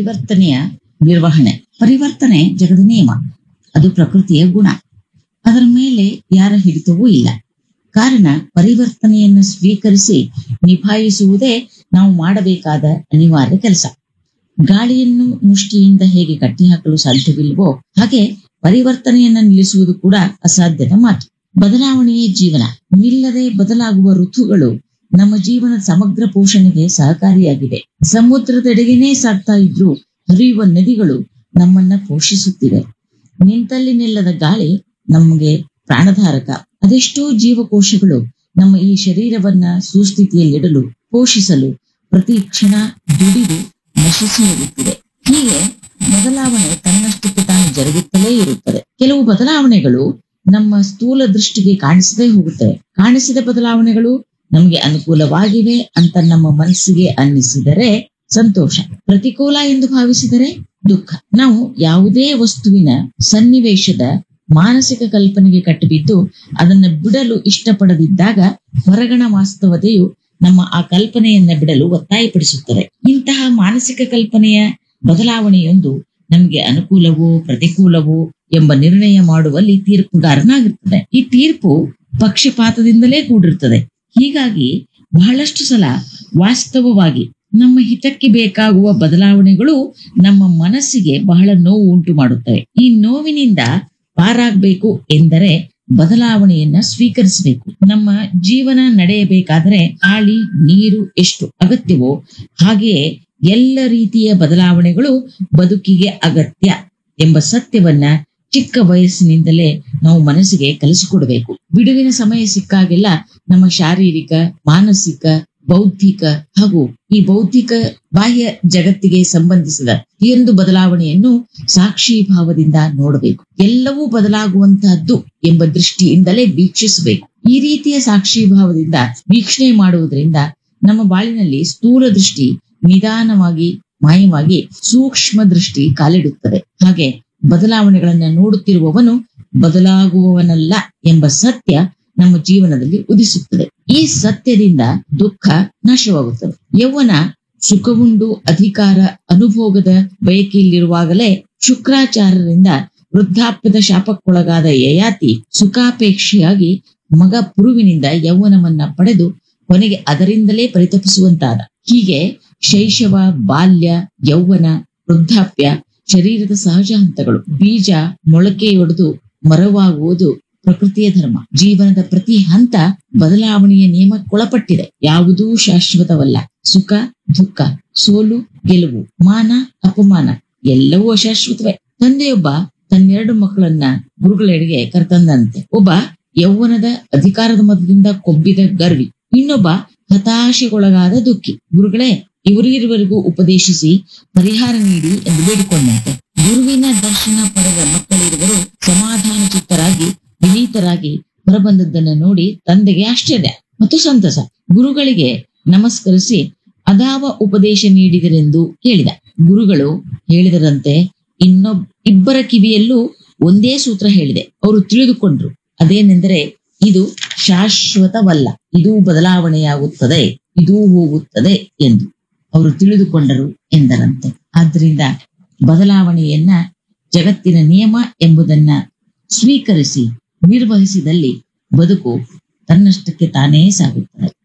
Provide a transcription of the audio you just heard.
ಪರಿವರ್ತನೆಯ ನಿರ್ವಹಣೆ ಪರಿವರ್ತನೆ ಜಗದ ನಿಯಮ ಅದು ಪ್ರಕೃತಿಯ ಗುಣ ಅದರ ಮೇಲೆ ಯಾರ ಹಿಡಿತವೂ ಇಲ್ಲ ಕಾರಣ ಪರಿವರ್ತನೆಯನ್ನು ಸ್ವೀಕರಿಸಿ ನಿಭಾಯಿಸುವುದೇ ನಾವು ಮಾಡಬೇಕಾದ ಅನಿವಾರ್ಯ ಕೆಲಸ ಗಾಳಿಯನ್ನು ಮುಷ್ಟಿಯಿಂದ ಹೇಗೆ ಕಟ್ಟಿಹಾಕಲು ಸಾಧ್ಯವಿಲ್ವೋ ಹಾಗೆ ಪರಿವರ್ತನೆಯನ್ನ ನಿಲ್ಲಿಸುವುದು ಕೂಡ ಅಸಾಧ್ಯದ ಮಾತು ಬದಲಾವಣೆಯೇ ಜೀವನ ನಿಲ್ಲದೆ ಬದಲಾಗುವ ಋತುಗಳು ನಮ್ಮ ಜೀವನದ ಸಮಗ್ರ ಪೋಷಣೆಗೆ ಸಹಕಾರಿಯಾಗಿವೆ ಸಮುದ್ರದೆಡೆಗೇನೆ ಸಾಗ್ತಾ ಇದ್ರು ಹರಿಯುವ ನದಿಗಳು ನಮ್ಮನ್ನ ಪೋಷಿಸುತ್ತಿವೆ ನಿಂತಲ್ಲಿ ನಿಲ್ಲದ ಗಾಳಿ ನಮಗೆ ಪ್ರಾಣಧಾರಕ ಅದೆಷ್ಟೋ ಜೀವಕೋಶಗಳು ನಮ್ಮ ಈ ಶರೀರವನ್ನ ಸುಸ್ಥಿತಿಯಲ್ಲಿಡಲು ಪೋಷಿಸಲು ಪ್ರತಿ ಕ್ಷಣ ದುಡಿದು ನಶಿಸಿ ಹೋಗುತ್ತಿದೆ ಹೀಗೆ ಬದಲಾವಣೆ ತನ್ನಷ್ಟಕ್ಕೆ ತಾನು ಜರುಗುತ್ತಲೇ ಇರುತ್ತದೆ ಕೆಲವು ಬದಲಾವಣೆಗಳು ನಮ್ಮ ಸ್ಥೂಲ ದೃಷ್ಟಿಗೆ ಕಾಣಿಸದೇ ಹೋಗುತ್ತವೆ ಕಾಣಿಸಿದ ಬದಲಾವಣೆಗಳು ನಮಗೆ ಅನುಕೂಲವಾಗಿವೆ ಅಂತ ನಮ್ಮ ಮನಸ್ಸಿಗೆ ಅನ್ನಿಸಿದರೆ ಸಂತೋಷ ಪ್ರತಿಕೂಲ ಎಂದು ಭಾವಿಸಿದರೆ ದುಃಖ ನಾವು ಯಾವುದೇ ವಸ್ತುವಿನ ಸನ್ನಿವೇಶದ ಮಾನಸಿಕ ಕಲ್ಪನೆಗೆ ಕಟ್ಟಿಬಿದ್ದು ಅದನ್ನ ಬಿಡಲು ಇಷ್ಟಪಡದಿದ್ದಾಗ ಹೊರಗಣ ವಾಸ್ತವತೆಯು ನಮ್ಮ ಆ ಕಲ್ಪನೆಯನ್ನ ಬಿಡಲು ಒತ್ತಾಯಪಡಿಸುತ್ತದೆ ಇಂತಹ ಮಾನಸಿಕ ಕಲ್ಪನೆಯ ಬದಲಾವಣೆಯೊಂದು ನಮಗೆ ಅನುಕೂಲವೋ ಪ್ರತಿಕೂಲವೋ ಎಂಬ ನಿರ್ಣಯ ಮಾಡುವಲ್ಲಿ ತೀರ್ಪುಗಾರನಾಗಿರ್ತದೆ ಈ ತೀರ್ಪು ಪಕ್ಷಪಾತದಿಂದಲೇ ಕೂಡಿರ್ತದೆ ಹೀಗಾಗಿ ಬಹಳಷ್ಟು ಸಲ ವಾಸ್ತವವಾಗಿ ನಮ್ಮ ಹಿತಕ್ಕೆ ಬೇಕಾಗುವ ಬದಲಾವಣೆಗಳು ನಮ್ಮ ಮನಸ್ಸಿಗೆ ಬಹಳ ನೋವು ಉಂಟು ಮಾಡುತ್ತವೆ ಈ ನೋವಿನಿಂದ ಪಾರಾಗಬೇಕು ಎಂದರೆ ಬದಲಾವಣೆಯನ್ನ ಸ್ವೀಕರಿಸಬೇಕು ನಮ್ಮ ಜೀವನ ನಡೆಯಬೇಕಾದರೆ ಗಾಳಿ ನೀರು ಎಷ್ಟು ಅಗತ್ಯವೋ ಹಾಗೆಯೇ ಎಲ್ಲ ರೀತಿಯ ಬದಲಾವಣೆಗಳು ಬದುಕಿಗೆ ಅಗತ್ಯ ಎಂಬ ಸತ್ಯವನ್ನ ಚಿಕ್ಕ ವಯಸ್ಸಿನಿಂದಲೇ ನಾವು ಮನಸ್ಸಿಗೆ ಕಲಿಸಿಕೊಡಬೇಕು ಬಿಡುವಿನ ಸಮಯ ಸಿಕ್ಕಾಗೆಲ್ಲ ನಮ್ಮ ಶಾರೀರಿಕ ಮಾನಸಿಕ ಬೌದ್ಧಿಕ ಹಾಗೂ ಈ ಬೌದ್ಧಿಕ ಬಾಹ್ಯ ಜಗತ್ತಿಗೆ ಸಂಬಂಧಿಸಿದ ಪ್ರತಿಯೊಂದು ಬದಲಾವಣೆಯನ್ನು ಸಾಕ್ಷಿ ಭಾವದಿಂದ ನೋಡಬೇಕು ಎಲ್ಲವೂ ಬದಲಾಗುವಂತಹದ್ದು ಎಂಬ ದೃಷ್ಟಿಯಿಂದಲೇ ವೀಕ್ಷಿಸಬೇಕು ಈ ರೀತಿಯ ಸಾಕ್ಷಿ ಭಾವದಿಂದ ವೀಕ್ಷಣೆ ಮಾಡುವುದರಿಂದ ನಮ್ಮ ಬಾಳಿನಲ್ಲಿ ಸ್ಥೂಲ ದೃಷ್ಟಿ ನಿಧಾನವಾಗಿ ಮಾಯವಾಗಿ ಸೂಕ್ಷ್ಮ ದೃಷ್ಟಿ ಕಾಲಿಡುತ್ತದೆ ಹಾಗೆ ಬದಲಾವಣೆಗಳನ್ನ ನೋಡುತ್ತಿರುವವನು ಬದಲಾಗುವವನಲ್ಲ ಎಂಬ ಸತ್ಯ ನಮ್ಮ ಜೀವನದಲ್ಲಿ ಉದಿಸುತ್ತದೆ ಈ ಸತ್ಯದಿಂದ ದುಃಖ ನಾಶವಾಗುತ್ತದೆ ಯೌವನ ಸುಖವುಂಡು ಅಧಿಕಾರ ಅನುಭೋಗದ ಬಯಕೆಯಲ್ಲಿರುವಾಗಲೇ ಶುಕ್ರಾಚಾರ್ಯರಿಂದ ವೃದ್ಧಾಪ್ಯದ ಶಾಪಕ್ಕೊಳಗಾದ ಯಯಾತಿ ಸುಖಾಪೇಕ್ಷಿಯಾಗಿ ಮಗ ಪುರುವಿನಿಂದ ಯೌವನವನ್ನ ಪಡೆದು ಕೊನೆಗೆ ಅದರಿಂದಲೇ ಪರಿತಪಿಸುವಂತಾದ ಹೀಗೆ ಶೈಶವ ಬಾಲ್ಯ ಯೌವನ ವೃದ್ಧಾಪ್ಯ ಶರೀರದ ಸಹಜ ಹಂತಗಳು ಬೀಜ ಮೊಳಕೆಯೊಡೆದು ಮರವಾಗುವುದು ಪ್ರಕೃತಿಯ ಧರ್ಮ ಜೀವನದ ಪ್ರತಿ ಹಂತ ಬದಲಾವಣೆಯ ನಿಯಮಕ್ಕೊಳಪಟ್ಟಿದೆ ಯಾವುದೂ ಶಾಶ್ವತವಲ್ಲ ಸುಖ ದುಃಖ ಸೋಲು ಗೆಲುವು ಮಾನ ಅಪಮಾನ ಎಲ್ಲವೂ ಅಶಾಶ್ವತವೇ ತಂದೆಯೊಬ್ಬ ತನ್ನೆರಡು ಮಕ್ಕಳನ್ನ ಗುರುಗಳೆಡೆಗೆ ಕರೆತಂದಂತೆ ಒಬ್ಬ ಯೌವನದ ಅಧಿಕಾರದ ಮತದಿಂದ ಕೊಬ್ಬಿದ ಗರ್ವಿ ಇನ್ನೊಬ್ಬ ಹತಾಶೆಗೊಳಗಾದ ದುಃಖಿ ಗುರುಗಳೇ ಇವರಿರುವರೆಗೂ ಉಪದೇಶಿಸಿ ಪರಿಹಾರ ನೀಡಿ ಎಂದು ಬೇಡಿಕೊಂಡಂತೆ ಗುರುವಿನ ದರ್ಶನ ಪಡೆದ ಮಕ್ಕಳಿರುವರು ಸಮಾಧಾನ ಚಿತ್ತರಾಗಿ ವಿನೀತರಾಗಿ ಹೊರಬಂದದ್ದನ್ನು ನೋಡಿ ತಂದೆಗೆ ಆಶ್ಚರ್ಯ ಮತ್ತು ಸಂತಸ ಗುರುಗಳಿಗೆ ನಮಸ್ಕರಿಸಿ ಅದಾವ ಉಪದೇಶ ನೀಡಿದರೆಂದು ಕೇಳಿದ ಗುರುಗಳು ಹೇಳಿದರಂತೆ ಇನ್ನೊಬ್ ಇಬ್ಬರ ಕಿವಿಯಲ್ಲೂ ಒಂದೇ ಸೂತ್ರ ಹೇಳಿದೆ ಅವರು ತಿಳಿದುಕೊಂಡ್ರು ಅದೇನೆಂದರೆ ಇದು ಶಾಶ್ವತವಲ್ಲ ಇದು ಬದಲಾವಣೆಯಾಗುತ್ತದೆ ಇದೂ ಹೋಗುತ್ತದೆ ಎಂದು ಅವರು ತಿಳಿದುಕೊಂಡರು ಎಂದರಂತೆ ಆದ್ರಿಂದ ಬದಲಾವಣೆಯನ್ನ ಜಗತ್ತಿನ ನಿಯಮ ಎಂಬುದನ್ನ ಸ್ವೀಕರಿಸಿ ನಿರ್ವಹಿಸಿದಲ್ಲಿ ಬದುಕು ತನ್ನಷ್ಟಕ್ಕೆ ತಾನೇ ಸಾಗುತ್ತದೆ